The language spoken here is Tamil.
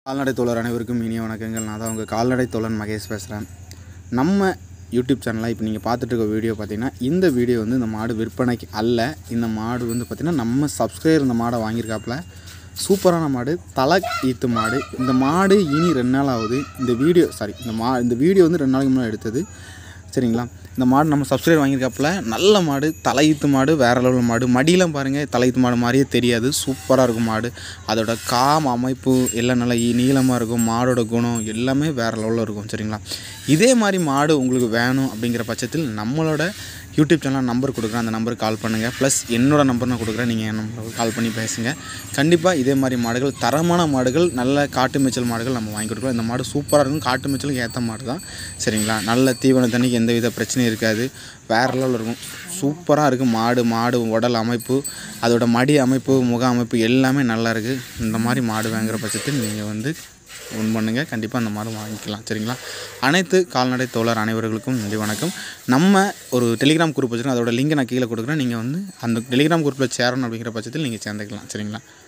கால்நடை தோழர் அனைவருக்கும் இனிய வணக்கங்கள் நான் தான் உங்கள் கால்நடை தோழன் மகேஷ் பேசுகிறேன் நம்ம யூடியூப் சேனலில் இப்போ நீங்கள் பார்த்துட்டு இருக்க வீடியோ பார்த்தீங்கன்னா இந்த வீடியோ வந்து இந்த மாடு விற்பனைக்கு அல்ல இந்த மாடு வந்து பார்த்திங்கன்னா நம்ம சப்ஸ்கிரைபர் இந்த மாடை வாங்கியிருக்காப்புல சூப்பரான மாடு தலை ஈத்து மாடு இந்த மாடு இனி ரெண்டு நாள் ஆகுது இந்த வீடியோ சாரி இந்த மா இந்த வீடியோ வந்து ரெண்டு நாளைக்கு முன்னாடி எடுத்தது சரிங்களா இந்த மாடு நம்ம சப்ஸ்கிரைப் வாங்கியிருக்காப்புல நல்ல மாடு தலையீத்து மாடு வேறு லெவல் மாடு மடியெலாம் பாருங்கள் தலையீத்து மாடு மாதிரியே தெரியாது சூப்பராக இருக்கும் மாடு அதோட காம் அமைப்பு எல்லாம் நல்லா ஈ- நீளமாக இருக்கும் மாடோட குணம் எல்லாமே வேறு லெவலில் இருக்கும் சரிங்களா இதே மாதிரி மாடு உங்களுக்கு வேணும் அப்படிங்கிற பட்சத்தில் நம்மளோட யூடியூப் சேனல் நம்பர் கொடுக்குறேன் அந்த நம்பருக்கு கால் பண்ணுங்கள் ப்ளஸ் என்னோட நம்பர் நான் கொடுக்குறேன் நீங்கள் என் நம்பருக்கு கால் பண்ணி பேசுங்க கண்டிப்பாக இதே மாதிரி மாடுகள் தரமான மாடுகள் நல்ல காட்டு மேய்ச்சல் மாடுகள் நம்ம வாங்கி கொடுக்கலாம் இந்த மாடு சூப்பராக இருக்கும் காட்டு மேய்ச்சலுக்கு ஏற்ற மாடு தான் சரிங்களா நல்ல தீவன தண்ணிக்கு எந்த வித பிரச்சனையும் இருக்காது வேறு லெவலில் இருக்கும் சூப்பராக இருக்குது மாடு மாடு உடல் அமைப்பு அதோட மடி அமைப்பு முக அமைப்பு எல்லாமே நல்லா இருக்குது இந்த மாதிரி மாடு வாங்குற பட்சத்தில் நீங்கள் வந்து ஒன் பண்ணுங்கள் கண்டிப்பாக அந்த மாடு வாங்கிக்கலாம் சரிங்களா அனைத்து கால்நடை தோழர் அனைவர்களுக்கும் நன்றி வணக்கம் நம்ம ஒரு டெலிகிராம் குரூப் வச்சுருக்கோம் அதோட லிங்கை நான் கீழே கொடுக்குறேன் நீங்கள் வந்து அந்த டெலிகிராம் குரூப்பில் சேரணும் அப்படிங்கிற பட்சத்தில் நீங்கள் சேர்ந்துக்கலாம் சரிங்களா